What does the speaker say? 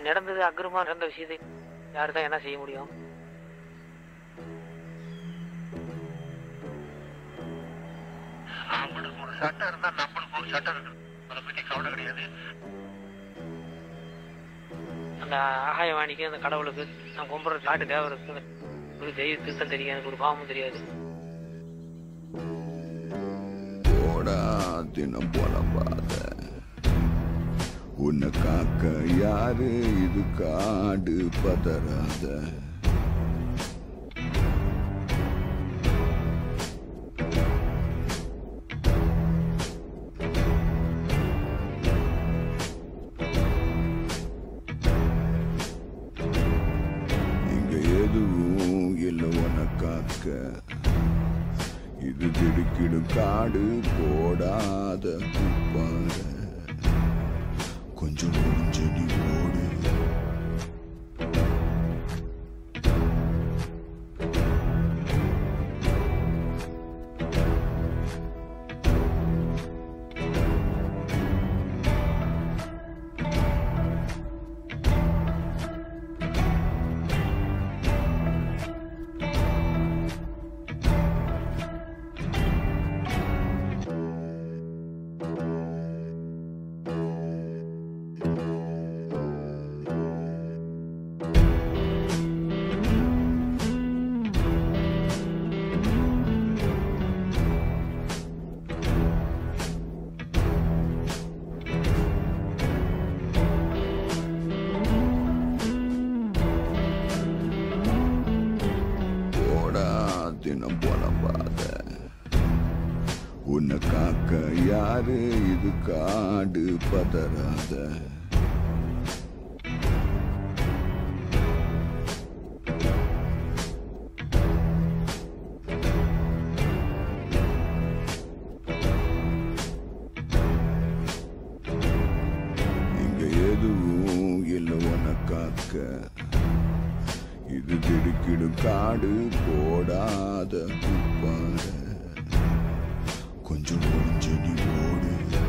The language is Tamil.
நடந்தது அக்ரமா நடந்த விஷயத்தை யாரு தான் என்ன செய்ய முடியும் அவனுக்கு ஒரு சட்டம் இருந்தா நம்மளுக்கு ஒரு சட்டம் இருக்கு அதை பத்தி கவலை கிடையாது அந்த ஆகாயவாணிக்கு அந்த கடவுளுக்கு நான் கும்பிட்ற காட்டு தேவருக்கு ஒரு தெய்வ திருத்தம் தெரியும் எனக்கு ஒரு பாவமும் தெரியாது போடா தினம் புலம்பாத உன்னை காக்க யாரு இது காடு பதறாத இங்க எதுவும் இல்லை உன்னை காக்க இது திடுக்கிடும் காடு போடாத குப்பார கொஞ்சம் ஒளிஞ்சு நீ ஓடு போடா தினம் புலம்பாத உன்னை காக்க யாரு இது காடு பதறாத இங்க எதுவும் இல்லை உன்னை காக்க இது திடுக்கிடும் காடு போடாத குப்பார கொஞ்சம் ஒளிஞ்சு நீ ஓடு